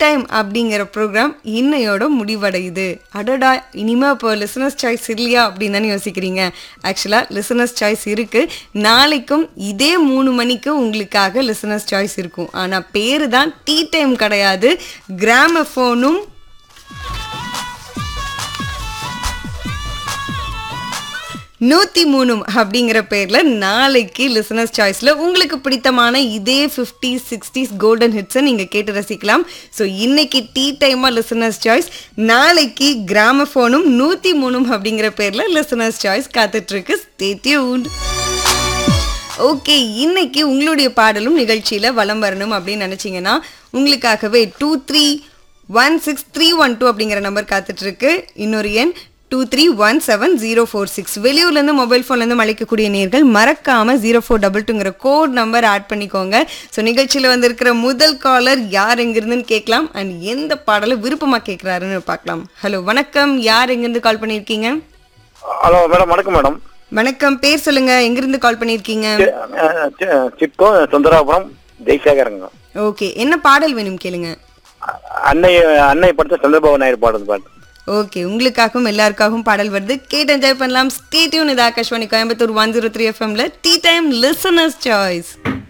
time அப்படிங்கிற program இன்னையோட முடிவடையுது அடடா இனிமே இப்போ லிசனர்ஸ் சாய்ஸ் இல்லையா அப்படின்னு தானே யோசிக்கிறீங்க ஆக்சுவலாக லிசனர்ஸ் சாய்ஸ் இருக்கு நாளைக்கும் இதே மூணு மணிக்கு உங்களுக்காக லிசனர்ஸ் சாய்ஸ் இருக்கும் ஆனால் பேரு தான் டீ டைம் கிடையாது கிராமஃபோனும் நூற்றி மூணும் அப்படிங்கிற பேரில் நாளைக்கு லிசனர்ஸ் சாய்ஸில் உங்களுக்கு பிடித்தமான இதே ஃபிஃப்டி சிக்ஸ்டீஸ் கோல்டன் ஹிட்ஸை நீங்கள் கேட்டு ரசிக்கலாம் ஸோ இன்னைக்கு டீ டைமாக லிசனர்ஸ் சாய்ஸ் நாளைக்கு கிராமஃபோனும் நூற்றி மூணும் அப்படிங்கிற பேரில் லிசனர்ஸ் சாய்ஸ் காத்துட்ருக்கு ஸ்டேட்யூன் ஓகே இன்னைக்கு உங்களுடைய பாடலும் நிகழ்ச்சியில் வலம் வரணும் அப்படின்னு நினச்சிங்கன்னா உங்களுக்காகவே two three one six three one two அப்படிங்கிற நம்பர் காத்துட்ருக்கு இன்னொரு எண் two three one seven zero four six வெளியூர்லேருந்து மொபைல் ஃபோன்லேருந்து அழைக்கக்கூடிய நேர்கள் மறக்காமல் ஜீரோ ஃபோர் டபுள் டூங்கிற கோட் நம்பர் ஆட் பண்ணிக்கோங்க ஸோ நிகழ்ச்சியில் வந்திருக்கிற முதல் காலர் யார் எங்கிருந்துன்னு கேட்கலாம் அண்ட் எந்த பாடலை விருப்பமாக கேட்குறாருன்னு பார்க்கலாம் ஹலோ வணக்கம் யார் எங்கேருந்து கால் பண்ணியிருக்கீங்க ஹலோ மேடம் வணக்கம் மேடம் வணக்கம் பேர் சொல்லுங்க எங்கிருந்து கால் பண்ணியிருக்கீங்க சி- அஹ் சி- சிட்கோ சுந்தராபுரம் ஜெய்சேகருங்க ஓகே என்ன பாடல் வேணும் கேளுங்க அ- அன்னை அன்னை படத்தை சந்திரபாபு நாயுடு பாடுறது பாட்டு ஓகே உங்களுக்காகவும் எல்லாருக்காகவும் பாடல் வருது கேட்டு என்ஜாய் பண்ணலாம் ஸ்டேட்யூன் இது Akashvani Coimbatore one zero three எஃப்எம்ல டீ டைம் லிசனர்ஸ் சாய்ஸ்